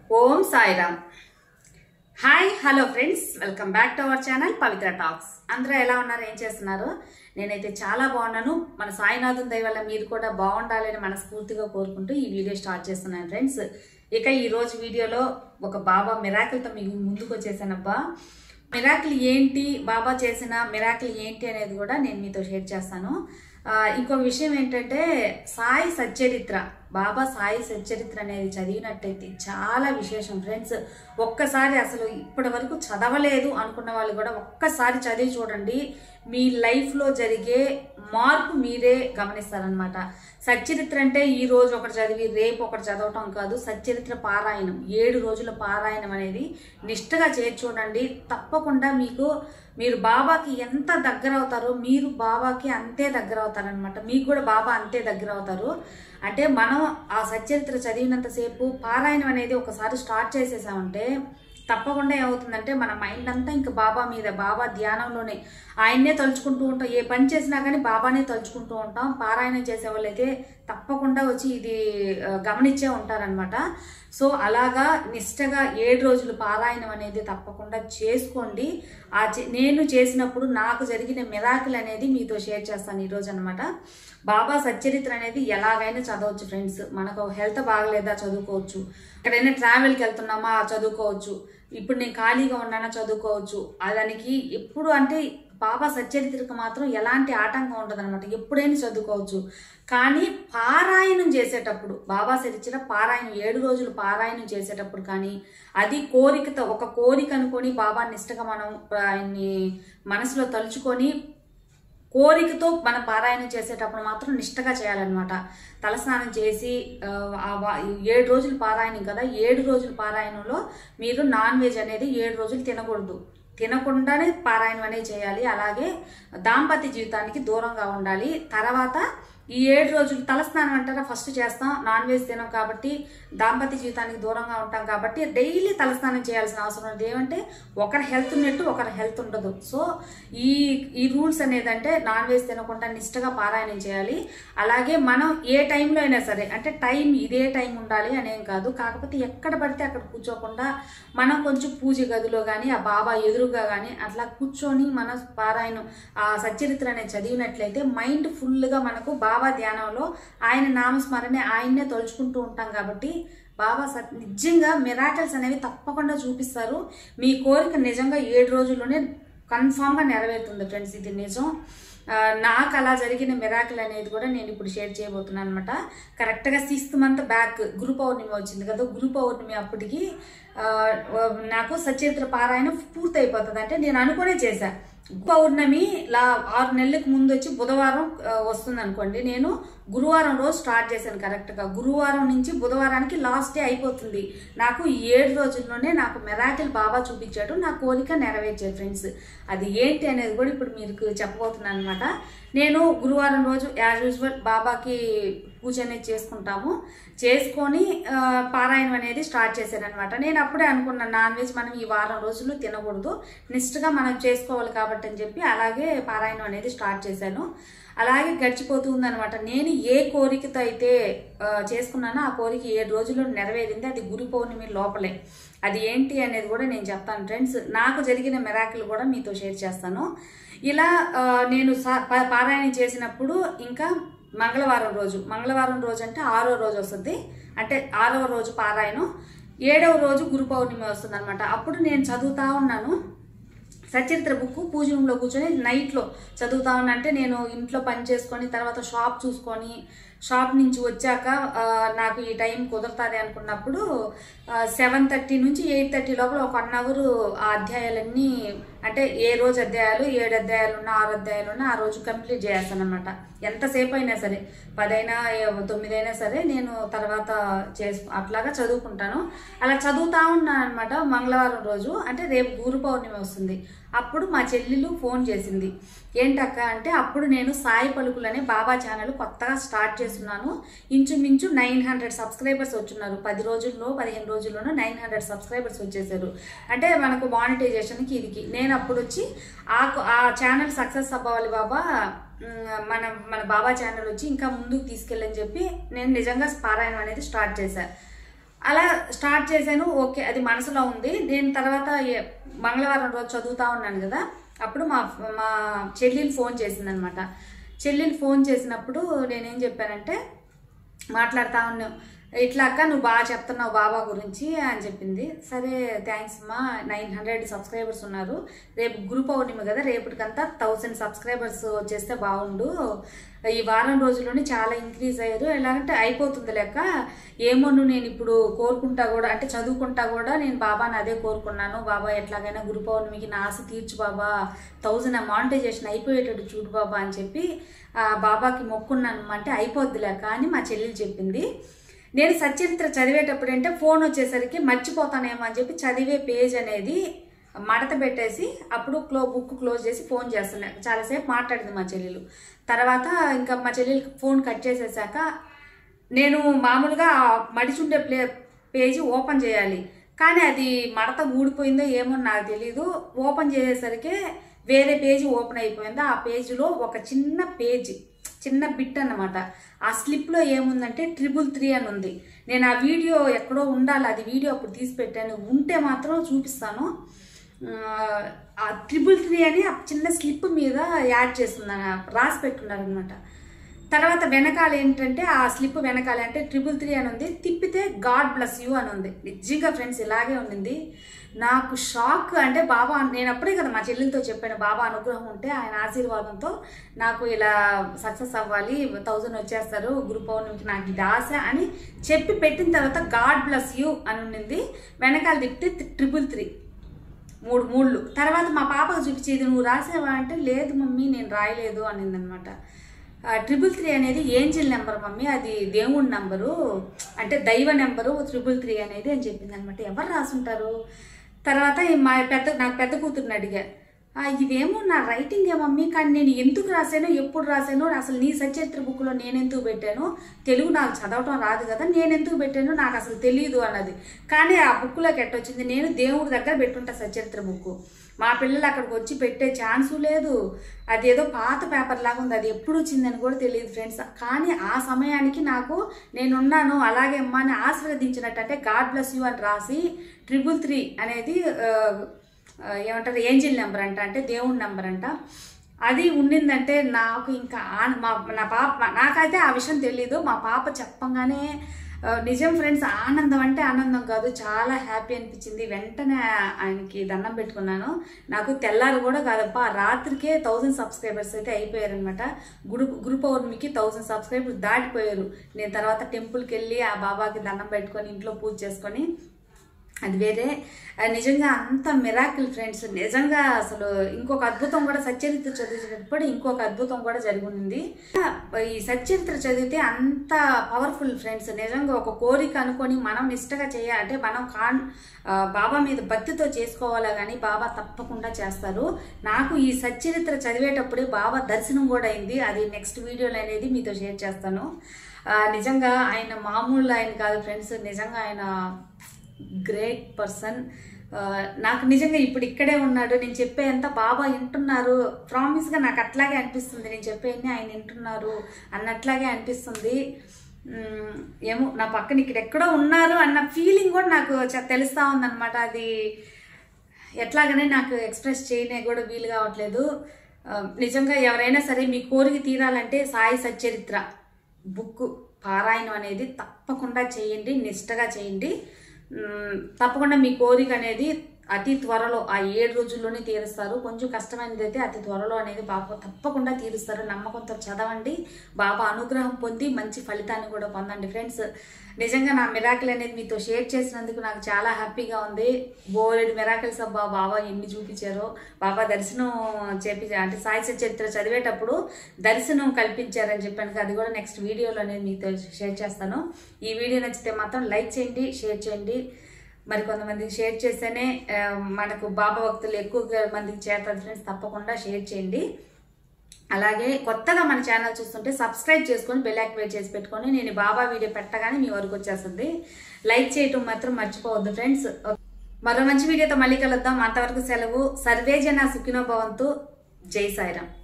Om Sairam hi hello friends welcome back to our channel Pavitra talks అందరూ ఎలా ఉన్నారు ఏం చేస్తున్నారు నేనైతే చాలా బాగున్నాను మన సాయినాథుని దయ వల్ల మీరు కూడా బాగుండాలని మనస్ఫూర్తిగా కోరుకుంటూ ఈ వీడియో స్టార్ట్ చేస్తున్నాను ఫ్రెండ్స్ ఇక ఈ రోజు వీడియోలో ఒక బాబా మిరాకిల్తో మీకు ముందుకు వచ్చేసానబ్బా మిరాకిల్ ఏంటి బాబా చేసిన మిరాకిల్ ఏంటి అనేది కూడా నేను మీతో షేర్ చేస్తాను ఆ, ఇంకో విషయం ఏంటంటే సాయి సచ్చరిత్ర బాబా సాయి సచ్చరిత్ర అనేది చదివినట్టయితే చాలా విశేషం ఫ్రెండ్స్ ఒక్కసారి అసలు ఇప్పటి వరకు చదవలేదు అనుకున్న వాళ్ళు కూడా ఒక్కసారి చదివి చూడండి మీ లైఫ్లో జరిగే మార్పు మీరే గమనిస్తారనమాట సచ్చరిత్ర అంటే ఈ రోజు ఒకటి చదివి రేపు ఒకటి చదవటం కాదు సచ్చరిత్ర పారాయణం ఏడు రోజుల పారాయణం అనేది నిష్ఠగా చేసి చూడండి తప్పకుండా మీకు మీరు బాబాకి ఎంత దగ్గర అవుతారో మీరు బాబాకి అంతే దగ్గర అవుతారనమాట మీకు కూడా బాబా అంతే దగ్గర అవుతారు అంటే మనం ఆ సచ్చరిత్ర చదివినంతసేపు పారాయణం అనేది ఒకసారి స్టార్ట్ చేసేసామంటే తప్పకుండా ఏమవుతుందంటే మన మైండ్ అంతా ఇంకా బాబా మీద బాబా ధ్యానంలోనే ఆయన్నే తలుచుకుంటూ ఉంటాం ఏ పని చేసినా కానీ బాబానే తలుచుకుంటూ ఉంటాం పారాయణం చేసే వాళ్ళైతే తప్పకుండా వచ్చి ఇది ఆ, గమనించే ఉంటారనమాట సో అలాగా నిష్టగా ఏడు రోజులు పారాయణం అనేది తప్పకుండా చేసుకోండి ఆ చే- నేను చేసినప్పుడు నాకు జరిగిన మిరాకిల్ అనేది మీతో షేర్ చేస్తాను ఈరోజు అనమాట బాబా సచ్చరిత్ర అనేది ఎలాగైనా చదవచ్చు ఫ్రెండ్స్ మనకు హెల్త్ బాగలేదా చదువుకోవచ్చు ఎక్కడైనా ట్రావెల్కి వెళ్తున్నామా చదువుకోవచ్చు ఇప్పుడు నేను ఖాళీగా ఉన్నానా చదువుకోవచ్చు ఆ దానికి ఎప్పుడు అంటే బాబా సచ్చరిత్రకు మాత్రం ఎలాంటి ఆటంకం ఉండదు అనమాట ఎప్పుడైనా చదువుకోవచ్చు కానీ పారాయణం చేసేటప్పుడు బాబా చరిత్ర పారాయణం ఏడు రోజులు పారాయణం చేసేటప్పుడు కానీ అది కోరికతో ఒక కోరిక అనుకొని బాబా నిష్టగా మనం ఆయన్ని మనసులో తలుచుకొని కోరికతో మనం పారాయణం చేసేటప్పుడు మాత్రం నిష్టగా చేయాలన్నమాట తలస్నానం చేసి ఆ, ఆ వా- ఏడు రోజులు పారాయణం కదా ఏడు రోజుల పారాయణంలో మీరు నాన్ వెజ్ అనేది ఏడు రోజులు తినకూడదు తినకుండానే పారాయణం అనేది చేయాలి అలాగే దాంపత్య జీవితానికి దూరంగా ఉండాలి తర్వాత ఈ ఏడు రోజులు తలస్నానం అంటారా ఫస్ట్ చేస్తాం నాన్ వెజ్ తినం కాబట్టి దాంపత్య జీవితానికి దూరంగా ఉంటాం కాబట్టి డైలీ తలస్నానం చేయాల్సిన అవసరం ఉంది ఏమంటే ఒకరి హెల్త్ ఉన్నట్టు ఒకరి హెల్త్ ఉండదు సో ఈ ఈ రూల్స్ అనేది అంటే నాన్ వెజ్ తినకుండా నిష్టగా పారాయణం చేయాలి అలాగే మనం ఏ టైంలో అయినా సరే అంటే టైం ఇదే టైం ఉండాలి అనేం కాదు కాకపోతే ఎక్కడ పడితే అక్కడ కూర్చోకుండా మనం కొంచెం పూజ గదిలో కానీ ఆ బాబా ఎదురుగా కానీ అట్లా కూర్చొని మన పారాయణం ఆ సచ్చరిత్ర అనేది చదివినట్లయితే మైండ్ ఫుల్గా మనకు బాబా ధ్యానంలో ఆయన నామస్మరణ ఆయన్నే తలుచుకుంటూ ఉంటాం కాబట్టి బాబా సత్ నిజంగా మిరాకల్స్ అనేవి తప్పకుండా చూపిస్తారు మీ కోరిక నిజంగా ఏడు రోజుల్లోనే కన్ఫామ్గా నెరవేరుతుంది ఫ్రెండ్స్ ఇది నిజం ఆ, నాకు అలా జరిగిన మిరాకిల్ అనేది కూడా నేను ఇప్పుడు షేర్ చేయబోతున్నాను అనమాట కరెక్ట్గా sixth month back Guru Purnima వచ్చింది కదా గురు పౌర్ణమి అప్పటికి ఆ, నాకు సచరిత్ర పారాయణం పూర్తి అయిపోతుంది అంటే నేను అనుకునే చేశా పౌర్ణమి లా ఆరు నెలలకు ముందు వచ్చి బుధవారం ఆ, వస్తుంది అనుకోండి నేను గురువారం రోజు స్టార్ట్ చేశాను కరెక్ట్గా గురువారం నుంచి బుధవారానికి లాస్ట్ డే అయిపోతుంది నాకు ఈ ఏడు రోజుల్లోనే నాకు మెరాకిల్ బాబా చూపించాడు నా కోరిక నెరవేర్చాడు ఫ్రెండ్స్ అది ఏంటి అనేది కూడా ఇప్పుడు మీకు చెప్పబోతున్నాను అనమాట నేను గురువారం రోజు యాజ్ యూజువల్ బాబాకి పూజ అనేది చేసుకుంటాము చేసుకొని ఆ, పారాయణం అనేది స్టార్ట్ చేశాను అనమాట నేను అప్పుడే అనుకున్నాను నాన్ వెజ్ మనం ఈ వారం రోజులు తినకూడదు నిష్ఠగా మనం చేసుకోవాలి కాబట్టి అని చెప్పి అలాగే పారాయణం అనేది స్టార్ట్ చేశాను అలాగే గడిచిపోతూ ఉందన్నమాట నేను ఏ కోరికతో అయితే ఆ, చేసుకున్నానో ఆ కోరిక ఏడు రోజుల్లో నెరవేరింది అది గురు పౌర్ణమి లోపలే అది ఏంటి అనేది కూడా నేను చెప్తాను ఫ్రెండ్స్ నాకు జరిగిన మెరాకిల్ కూడా మీతో షేర్ చేస్తాను ఇలా ఆ, నేను సా- పా- పారాయణం చేసినప్పుడు ఇంకా మంగళవారం రోజు మంగళవారం రోజు అంటే ఆరో రోజు వస్తుంది అంటే ఆరవ రోజు పారాయణం ఏడవ రోజు గురు పౌర్ణమి వస్తుంది అనమాట అప్పుడు నేను చదువుతా ఉన్నాను సచరిత్ర బుక్ పూజ రూమ్లో కూర్చొని నైట్లో చదువుతా ఉన్నా అంటే నేను ఇంట్లో పని చేసుకొని తర్వాత షాప్ చూసుకొని షాప్ నుంచి వచ్చాక ఆ, నాకు ఈ టైం కుదరతాది అనుకున్నప్పుడు సెవెన్ థర్టీ నుంచి ఎయిట్ థర్టీ లోపల ఒక వన్ అవర్ ఆ అధ్యాయాలన్నీ అంటే ఏ రోజు అధ్యాయాలు ఏడు అధ్యాయాలు ఉన్నా ఆరు అధ్యాయాలు ఉన్నా ఆ రోజు కంప్లీట్ చేస్తాను అనమాట ఎంతసేపు అయినా సరే పదైనా ఏ- తొమ్మిదైనా సరే నేను తర్వాత చేసు అట్లాగా చదువుకుంటాను అలా చదువుతా ఉన్నాను అనమాట మంగళవారం రోజు అంటే రేపు గురు పౌర్ణమి వస్తుంది అప్పుడు మా చెల్లెలు ఫోన్ చేసింది ఏంటక్క అంటే అప్పుడు నేను సాయి పలుకులు అనే బాబా ఛానల్ కొత్తగా స్టార్ట్ చేస్తున్నాను ఇంచుమించు నైన్ హండ్రెడ్ సబ్స్క్రైబర్స్ వచ్చున్నారు పది రోజుల్లో పదిహేను రోజుల్లోనూ నైన్ హండ్రెడ్ సబ్స్క్రైబర్స్ వచ్చేసారు అంటే మనకు మానిటైజేషన్కి ఇదికి నేను అప్పుడు వచ్చి ఆ ఆ ఛానల్ సక్సెస్ అవ్వాలి బాబా ఉమ్, మన మన బాబా ఛానల్ వచ్చి ఇంకా ముందుకు తీసుకెళ్ళని చెప్పి నేను నిజంగా పారాయణం అనేది స్టార్ట్ చేశాను అలా స్టార్ట్ చేశాను ఓకే అది మనసులో ఉంది నేను తర్వాత ఏ- మంగళవారం రోజు చదువుతా ఉన్నాను కదా అప్పుడు మా మా చెల్లెలు ఫోన్ చేసిందనమాట చెల్లెలు ఫోన్ చేసినప్పుడు నేనేం చెప్పానంటే మాట్లాడుతా ఉన్నావు ఇట్లా అక్క నువ్వు బాగా చెప్తున్నావు బాబా గురించి అని చెప్పింది సరే థ్యాంక్స్ మా నైన్ హండ్రెడ్ సబ్స్క్రైబర్స్ ఉన్నారు రేపు గురు పౌర్ణమి కదా రేపటికంతా థౌసండ్ సబ్స్క్రైబర్స్ వచ్చేస్తే బాగుండు ఈ వారం రోజుల్లోనే చాలా ఇంక్రీజ్ అయ్యారు ఎలాగంటే అయిపోతుంది లెక్క ఏమో నువ్వు నేను ఇప్పుడు కోరుకుంటా కూడా అంటే చదువుకుంటా కూడా నేను బాబాని అదే కోరుకున్నాను బాబా ఎట్లాగైనా గురు పౌర్ణమికి నా ఆశ తీర్చు బాబా థౌజండ్ మానిటైజేషన్ అయిపోయేటట్టు చూడు బాబా అని చెప్పి ఆ బాబాకి మొక్కున్నాను అంటే అయిపోద్ది లెక్క అని మా చెల్లెలు చెప్పింది నేను సచరిత్ర చదివేటప్పుడు అంటే ఫోన్ వచ్చేసరికి మర్చిపోతానేమో అని చెప్పి చదివే పేజ్ అనేది మడత పెట్టేసి అప్పుడు క్లో బుక్ క్లోజ్ చేసి ఫోన్ చేస్తున్నాను చాలాసేపు మాట్లాడింది మా చెల్లెలు తర్వాత ఇంకా మా చెల్లెలు ఫోన్ కట్ చేసేసాక నేను మామూలుగా ఆ మడిచుండే ప్లే పేజీ ఓపెన్ చేయాలి కానీ అది మడత ఊడిపోయిందో ఏమో నాకు తెలీదు ఓపెన్ చేసేసరికి వేరే పేజీ ఓపెన్ అయిపోయింది ఆ పేజీలో ఒక చిన్న పేజీ చిన్న బిట్ అన్నమాట ఆ స్లిప్లో ఏముందంటే ట్రిపుల్ త్రీ అని ఉంది నేను ఆ వీడియో ఎక్కడో ఉండాలి అది వీడియో అప్పుడు తీసి పెట్టాను ఉంటే మాత్రం చూపిస్తాను ఆ, ఆ ట్రిపుల్ త్రీ అని ఆ చిన్న స్లిప్ మీద యాడ్ చేస్తున్నాను రాసి పెట్టుకున్నారనమాట తర్వాత వెనకాల ఏంటంటే ఆ స్లిప్ వెనకాల అంటే ట్రిపుల్ త్రీ అని ఉంది తిప్పితే గాడ్ బ్లస్ యూ అని ఉంది నిజంగా ఫ్రెండ్స్ ఇలాగే ఉండింది నాకు షాక్ అంటే బాబా నేను అప్పుడే కదా మా చెల్లెలతో చెప్పాను బాబా అనుగ్రహం ఉంటే ఆయన ఆశీర్వాదంతో నాకు ఇలా సక్సెస్ అవ్వాలి థౌజండ్ వచ్చేస్తారు గురు పౌర్ణమికి నాకు ఇది ఆశ అని చెప్పి పెట్టిన తర్వాత గాడ్ బ్లస్ యూ అని ఉండింది వెనకాల తిప్పితే ట్రిపుల్ త్రీ మూడు మూళ్ళు తర్వాత మా పాపకు చూపించి ఇది నువ్వు రాసావా అంటే లేదు మమ్మీ నేను రాయలేదు అనిందనమాట ట్రిపుల్ త్రీ అనేది ఏంజిల్ నెంబర్ మమ్మీ అది దేవుడి నెంబరు అంటే దైవ నెంబరు ట్రిపుల్ త్రీ అనేది అని చెప్పింది అనమాట ఎవరు రాసుంటారు తర్వాత ఈ మా పెద్ద నాకు పెద్ద కూతుర్ని అడిగా "ఆ, ఇదేమో నా రైటింగ్ ఏ మమ్మీ కానీ నేను ఎందుకు రాశానో ఎప్పుడు రాశానో అసలు నీ సచరిత్ర బుక్లో నేను ఎందుకు పెట్టాను తెలుగు నాకు చదవటం రాదు కదా నేను ఎందుకు పెట్టాను నాకు అసలు తెలియదు అన్నది కానీ ఆ బుక్లోకి ఎట్టొచ్చింది నేను దేవుడి దగ్గర పెట్టుంటా సచరిత్ర బుక్ మా పిల్లలు అక్కడికి వచ్చి పెట్టే ఛాన్సు లేదు అది ఏదో పాత పేపర్ లాగా ఉంది అది ఎప్పుడు వచ్చిందని కూడా తెలియదు ఫ్రెండ్స్ కానీ ఆ సమయానికి నాకు నేనున్నాను అలాగే అమ్మా అని ఆశీర్వదించినట్టు అంటే గాడ్ బ్లెస్ యూ అని రాసి ట్రిపుల్ త్రీ అనేది ఆ, ఆ, ఏమంటారు ఏంజిల్ నెంబర్ అంట అంటే దేవుడి నెంబర్ అంట అది ఉండిందంటే నాకు ఇంకా ఆన- మా నా పాప నాకైతే ఆ విషయం తెలీదు మా పాప చెప్పంగానే ఆ, నిజం ఫ్రెండ్స్ ఆనందం అంటే ఆనందం కాదు చాలా హ్యాపీ అనిపించింది వెంటనే ఆయనకి దండం పెట్టుకున్నాను నాకు తెల్లారు కూడా కాదప్ప రాత్రికే థౌజండ్ సబ్స్క్రైబర్స్ అయితే అయిపోయారనమాట గురు గురు పౌర్ణమికి థౌజండ్ సబ్స్క్రైబర్స్ దాటిపోయారు నేను తర్వాత టెంపుల్కి వెళ్ళి ఆ బాబాకి దండం పెట్టుకొని ఇంట్లో పూజ చేసుకొని అది వేరే ఆ, నిజంగా అంత మిరాకిల్ ఫ్రెండ్స్ నిజంగా అసలు ఇంకొక అద్భుతం కూడా సచ్చరిత్ర చదివేటప్పుడు ఇంకొక అద్భుతం కూడా జరిగింది ఈ సచ్చరిత్ర చదివితే అంత పవర్ఫుల్ ఫ్రెండ్స్ నిజంగా ఒక కోరిక అనుకొని మనం నిష్టగా చేయాలి అంటే మనం కాన్ ఆ, బాబా మీద భక్తితో చేసుకోవాలా కానీ బాబా తప్పకుండా చేస్తారు నాకు ఈ సచ్చరిత్ర చదివేటప్పుడే బాబా దర్శనం కూడా అయింది అది నెక్స్ట్ వీడియోలో అనేది మీతో షేర్ చేస్తాను ఆ, నిజంగా ఆయన మామూలు ఆయన కాదు ఫ్రెండ్స్ నిజంగా ఆయన గ్రేట్ పర్సన్ నాకు నిజంగా ఇప్పుడు ఇక్కడే ఉన్నాడు నేను చెప్పే అంత బాబా వింటున్నారు ప్రామిస్గా నాకు అట్లాగే అనిపిస్తుంది నేను చెప్పేది ఆయన వింటున్నారు అన్నట్లాగే అనిపిస్తుంది మ్, ఏమో నా పక్కన ఇక్కడ ఎక్కడో ఉన్నారు అన్న ఫీలింగ్ కూడా నాకు చ- తెలుస్తా ఉందన్నమాట అది ఎట్లాగనే నాకు ఎక్స్ప్రెస్ చేయనే కూడా వీలు కావట్లేదు ఆ, నిజంగా ఎవరైనా సరే మీ కోరిక తీరాలంటే సాయి సచ్చరిత్ర బుక్ పారాయణం అనేది తప్పకుండా చేయండి నిష్టగా చేయండి మ్, తప్పకుండా మీ కోరిక అనేది అతి త్వరలో ఆ ఏడు రోజుల్లోనే తీరుస్తారు కొంచెం కష్టమైనది అయితే అతి త్వరలో అనేది బాబా తప్పకుండా తీరుస్తారు నమ్మకంతో చదవండి బాబా అనుగ్రహం పొంది మంచి ఫలితాన్ని కూడా పొందండి ఫ్రెండ్స్ నిజంగా నా మిరాకిల్ అనేది మీతో షేర్ చేసినందుకు నాకు చాలా హ్యాపీగా ఉంది బోలెడు మిరాకిల్స్ అబ్బా బాబా ఎన్ని చూపించారో బాబా దర్శనం చేపి అంటే సాయి చరిత్ర చదివేటప్పుడు దర్శనం కల్పించారని చెప్పాను కదా, అది కూడా నెక్స్ట్ వీడియోలో నేను మీతో షేర్ చేస్తాను ఈ వీడియో నచ్చితే మాత్రం లైక్ చేయండి షేర్ చేయండి మరి కొంతమందికి షేర్ చేస్తేనే ఆ, మనకు బాబా భక్తులు ఎక్కువ మందికి చేస్తారు ఫ్రెండ్స్ తప్పకుండా షేర్ చేయండి అలాగే కొత్తగా మన ఛానల్ చూస్తుంటే సబ్స్క్రైబ్ చేసుకొని బెల్ యాక్టివేట్ చేసి పెట్టుకొని నేను ఈ బాబా వీడియో పెట్టగానే మీ వరకు వచ్చేస్తుంది లైక్ చేయటం మాత్రం మర్చిపోవద్దు ఫ్రెండ్స్ మరో మంచి వీడియోతో మళ్ళీ కలుద్దాం అంతవరకు సెలవు సర్వేజన సుఖినో భవంతు జై సాయిరామ్